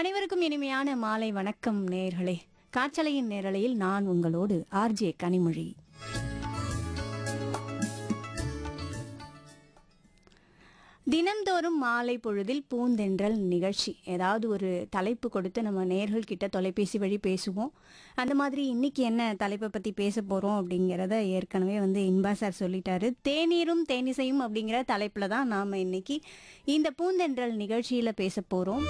அனைவருக்கும் இனிமையான மாலை வணக்கம் நேயர்களே காற்றலையின் நேரலையில் நான் உங்களோடு ஆர்ஜே கனிமொழி தினம்தோறும் மாலை பொழுதில் பூந்தென்றல் நிகழ்ச்சி ஏதாவது ஒரு தலைப்பு கொடுத்து நம்ம நேர்கள் கிட்ட தொலைபேசி வழி பேசுவோம் அந்த மாதிரி இன்னைக்கு என்ன தலைப்பை பற்றி பேச போகிறோம் அப்படிங்கிறத ஏற்கனவே வந்து இன்பா சார் சொல்லிட்டாரு தேநீரும் தேனிசையும் அப்படிங்கிற தலைப்பில் தான் நாம் இன்னைக்கு இந்த பூந்தென்றல் நிகழ்ச்சியில் பேச போகிறோம்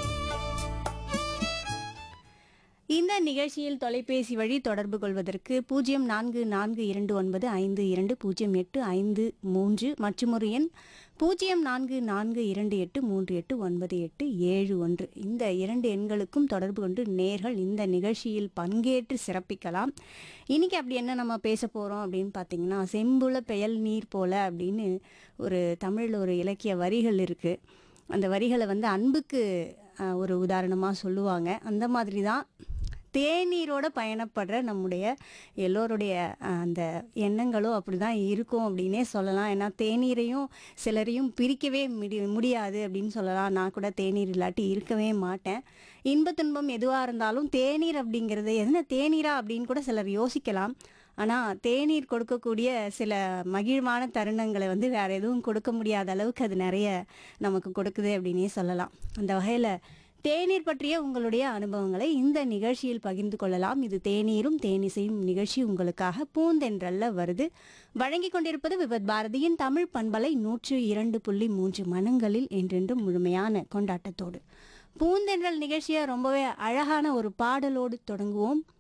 இந்த நிகழ்ச்சியில் தொலைபேசி வழி தொடர்பு கொள்வதற்கு பூஜ்ஜியம் நான்கு நான்கு இரண்டு ஒன்பது ஐந்து இரண்டு பூஜ்ஜியம் எட்டு ஐந்து மூன்று மற்றும் ஒரு எண் பூஜ்ஜியம் நான்கு நான்கு இரண்டு எட்டு மூன்று எட்டு ஒன்பது எட்டு ஏழு ஒன்று இந்த இரண்டு எண்களுக்கும் தொடர்பு கொண்டு நேர்கள் இந்த நிகழ்ச்சியில் பங்கேற்று சிறப்பிக்கலாம் இன்னைக்கு அப்படி என்ன நம்ம பேச போகிறோம் அப்படின்னு பார்த்தீங்கன்னா செம்புல பெயல் நீர் போல அப்படின்னு ஒரு தமிழில் ஒரு இலக்கிய வரிகள் இருக்குது அந்த வரிகளை வந்து அன்புக்கு அஹ், ஒரு உதாரணமாக சொல்லுவாங்க அந்த மாதிரி தான் தேநீரோட பயணப்படுற நம்முடைய எல்லோருடைய அஹ், அந்த எண்ணங்களும் அப்படி தான் இருக்கும் அப்படின்னே சொல்லலாம் ஏன்னா தேநீரையும் சிலரையும் பிரிக்கவே முடி முடியாது அப்படின்னு சொல்லலாம் நான் கூட தேநீர் இல்லாட்டி இருக்கவே மாட்டேன் இன்ப துன்பம் எதுவாக இருந்தாலும் தேநீர் அப்படிங்கிறது என்ன தேநீரா அப்படின்னு கூட சிலர் யோசிக்கலாம் ஆனால் தேநீர் கொடுக்கக்கூடிய சில மகிழ்வான தருணங்களை வந்து வேற எதுவும் கொடுக்க முடியாத அளவுக்கு அது நிறைய நமக்கு கொடுக்குது அப்படின்னே சொல்லலாம் அந்த வகையில் தேநீர் பற்றிய உங்களுடைய அனுபவங்களை இந்த நிகழ்ச்சியில் பகிர்ந்து கொள்ளலாம் இது தேநீரும் தேனிசையும் நிகழ்ச்சி உங்களுக்காக பூந்தென்றல்ல வருது வழங்கி கொண்டிருப்பது விபத் பாரதியின் தமிழ் பண்பலை நூற்று இரண்டு புள்ளி மூன்று மனங்களில் என்றென்றும் முழுமையான கொண்டாட்டத்தோடு பூந்தென்றல் நிகழ்ச்சியை ரொம்பவே அழகான ஒரு பாடலோடு தொடங்குவோம்